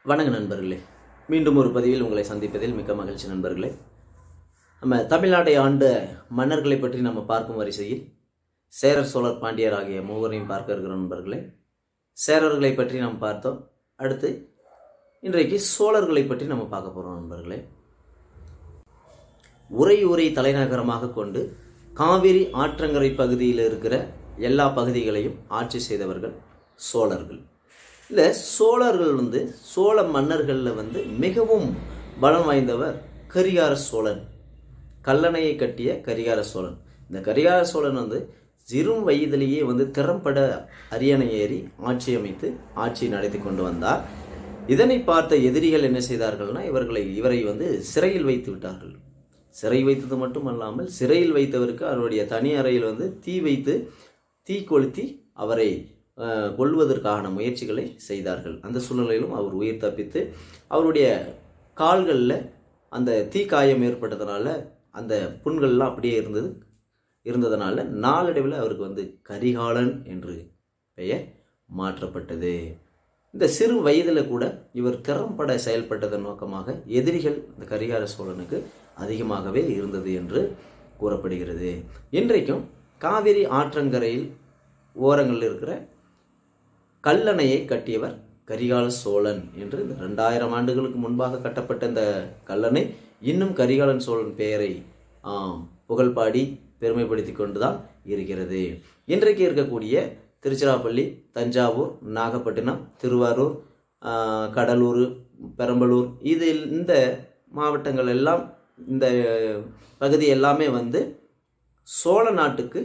வணக்க நண்பர்களே மீண்டும் ஒரு பதிவில் உங்களை சந்திப்பதில் மிக்க மகிழ்ச்சி நண்பர்களே நம்ம தமிழ்நாட்டை ஆண்ட மன்னர்களை பற்றி நம்ம பார்க்கும் வரிசையில் சேரர் சோழர் பாண்டியர் ஆகிய மூவரையும் பார்க்க இருக்கிற நண்பர்களே சேரர்களை பற்றி நாம் பார்த்தோம் அடுத்து இன்றைக்கு சோழர்களை பற்றி நம்ம பார்க்க போகிறோம் நண்பர்களே உரை உரை தலைநகரமாக கொண்டு காவிரி ஆற்றங்கரை பகுதியில் இருக்கிற எல்லா பகுதிகளையும் ஆட்சி செய்தவர்கள் சோழர்கள் இந்த சோழர்கள் வந்து சோழ மன்னர்களில் வந்து மிகவும் பலம் வாய்ந்தவர் கரிகார சோழன் கல்லணையை கட்டிய கரிகார சோழன் இந்த கரிகார சோழன் வந்து சிறு வயதிலேயே வந்து திறம்பட அரியணை ஏறி ஆட்சி அமைத்து ஆட்சி நடத்தி கொண்டு வந்தார் இதனை பார்த்த எதிரிகள் என்ன செய்தார்கள்னா இவர்களை இவரை வந்து சிறையில் வைத்து விட்டார்கள் சிறை வைத்தது மட்டுமல்லாமல் சிறையில் வைத்தவருக்கு அவருடைய தனி அறையில் வந்து தீ வைத்து தீ கொளுத்தி அவரை அஹ், கொல்வதற்கான முயற்சிகளை செய்தார்கள் அந்த சூழ்நிலையிலும் அவர் உயிர் தப்பித்து அவருடைய கால்களில் அந்த தீ காயம் ஏற்பட்டதுனால அந்த புண்கள்லாம் அப்படியே இருந்தது இருந்ததுனால நாளடைவில் அவருக்கு வந்து கரிகாலன் என்று பெயர் மாற்றப்பட்டது இந்த சிறு வயதில் கூட இவர் திறம்பட செயல்பட்டதன் நோக்கமாக எதிரிகள் இந்த கரிகார சோழனுக்கு அதிகமாகவே இருந்தது என்று கூறப்படுகிறது இன்றைக்கும் காவிரி ஆற்றங்கரையில் ஓரங்களில் இருக்கிற கல்லணையை கட்டியவர் கரிகால சோழன் என்று இந்த ரெண்டாயிரம் ஆண்டுகளுக்கு முன்பாக கட்டப்பட்ட இந்த கல்லணை இன்னும் கரிகாலன் சோழன் பெயரை ஆம், புகழ்பாடி பெருமைப்படுத்தி கொண்டுதான் இருக்கிறது இன்றைக்கு இருக்கக்கூடிய திருச்சிராப்பள்ளி தஞ்சாவூர் நாகப்பட்டினம் திருவாரூர் ஆ, கடலூர் பெரம்பலூர் இதில் இந்த மாவட்டங்கள் எல்லாம் இந்த பகுதி எல்லாமே வந்து சோழ நாட்டுக்கு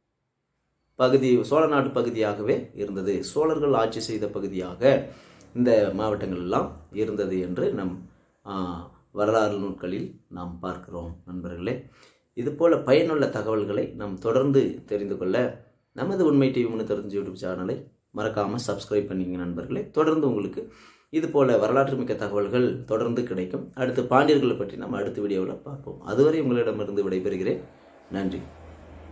பகுதி சோழ நாட்டு பகுதியாகவே இருந்தது சோழர்கள் ஆட்சி செய்த பகுதியாக இந்த மாவட்டங்கள் எல்லாம் இருந்தது என்று நம் ஆ, வரலாறு நூட்களில் நாம் பார்க்கிறோம் நண்பர்களே இதுபோல பயனுள்ள தகவல்களை நாம் தொடர்ந்து தெரிந்து கொள்ள நமது உண்மை டிவி முன்னு தெரிஞ்சு யூடியூப் சேனலை மறக்காமல் சப்ஸ்கிரைப் பண்ணிங்க நண்பர்களே தொடர்ந்து உங்களுக்கு இது போல வரலாற்று மிக்க தகவல்கள் தொடர்ந்து கிடைக்கும் அடுத்து பாண்டியர்களை பற்றி நம்ம அடுத்த வீடியோவில் பார்ப்போம் அதுவரை உங்களிடமிருந்து விடைபெறுகிறேன் நன்றி